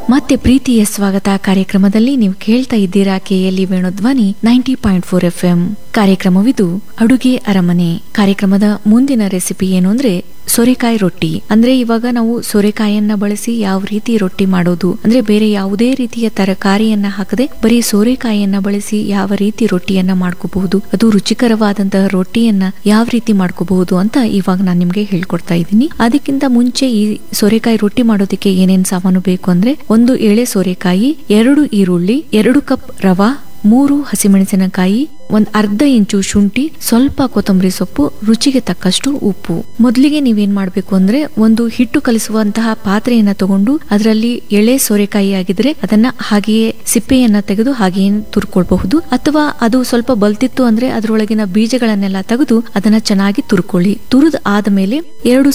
ಮತ್ತೆ ಪ್ರೀತಿಯ ಸ್ವಾಗತ ಕಾರ್ಯಕ್ರಮದಲ್ಲಿ ನೀವು ಕೇಳ್ತಾ ಇದ್ದೀರಾ KLE Venudhwani ninety point four F M ಕಾರ್ಯಕ್ರಮವಿದು ಅಡುಗೆ ಅರಮನೆ ಕಾರ್ಯಕ್ರಮದ ಮುಂದಿನ ರೆಸಿಪಿ ಏನು ಅಂದ್ರೆ ಸೋರೆಕಾಯಿ ರೊಟ್ಟಿ ಅಂದ್ರೆ ಇವಾಗ ನಾವು ಸೋರೆಕಾಯಿಯನ್ನ ಬಳಸಿ ಯಾವ ರೀತಿ ರೊಟ್ಟಿ ಮಾಡೋದು ಅಂದ್ರೆ ಬೇರೆ ಯಾವುದೇ ರೀತಿಯ ತರಕಾರಿಯನ್ನ ಹಾಕದೆ ಬರೀ ಸೋರೆಕಾಯಿಯನ್ನ ಬಳಸಿ ಯಾವ ರೀತಿ ರೊಟ್ಟಿಯನ್ನ ಮಾಡ್ಕೋಬಹುದು ಅದು ರುಚಿಕರವಾದಂತಹ ರೊಟ್ಟಿಯನ್ನ ಯಾವ ರೀತಿ ಮಾಡ್ಕೋಬಹುದು ಅಂತ ಇವಾಗ ನಾನು ನಿಮ್ಗೆ ಹೇಳ್ಕೊಡ್ತಾ ಇದ್ದೀನಿ ಅದಕ್ಕಿಂತ ಮುಂಚೆ ಈ ಸೋರೆಕಾಯಿ ರೊಟ್ಟಿ ಮಾಡೋದಕ್ಕೆ ಏನೇನ್ ಸಾಮಾನು ಬೇಕು ಅಂದ್ರೆ ಒಂದು ಎಳೆ ಸೋರೆಕಾಯಿ ಎರಡು ಈರುಳ್ಳಿ ಎರಡು ಕಪ್ ರವಾ ಮೂರು ಹಸಿಮೆಣಸಿನಕಾಯಿ ಒಂದ್ ಅರ್ಧ ಇಂಚು ಶುಂಠಿ ಸ್ವಲ್ಪ ಕೊತ್ತಂಬರಿ ಸೊಪ್ಪು ರುಚಿಗೆ ತಕ್ಕಷ್ಟು ಉಪ್ಪು ಮೊದಲಿಗೆ ನೀವೇನ್ ಮಾಡ್ಬೇಕು ಅಂದ್ರೆ ಒಂದು ಹಿಟ್ಟು ಕಲಿಸುವಂತಹ ಪಾತ್ರೆಯನ್ನ ತಗೊಂಡು ಅದರಲ್ಲಿ ಎಳೆ ಸೋರೆಕಾಯಿ ಆಗಿದ್ರೆ ಅದನ್ನ ಹಾಗೆಯೇ ಸಿಪ್ಪೆಯನ್ನ ತೆಗೆದು ಹಾಗೆಯೇ ತುರ್ಕೊಳ್ಬಹುದು ಅಥವಾ ಅದು ಸ್ವಲ್ಪ ಬಲ್ತಿತ್ತು ಅಂದ್ರೆ ಅದರೊಳಗಿನ ಬೀಜಗಳನ್ನೆಲ್ಲ ತೆಗೆದು ಅದನ್ನ ಚೆನ್ನಾಗಿ ತುರ್ಕೊಳ್ಳಿ ತುರಿದ್ ಆದ್ಮೇಲೆ ಎರಡು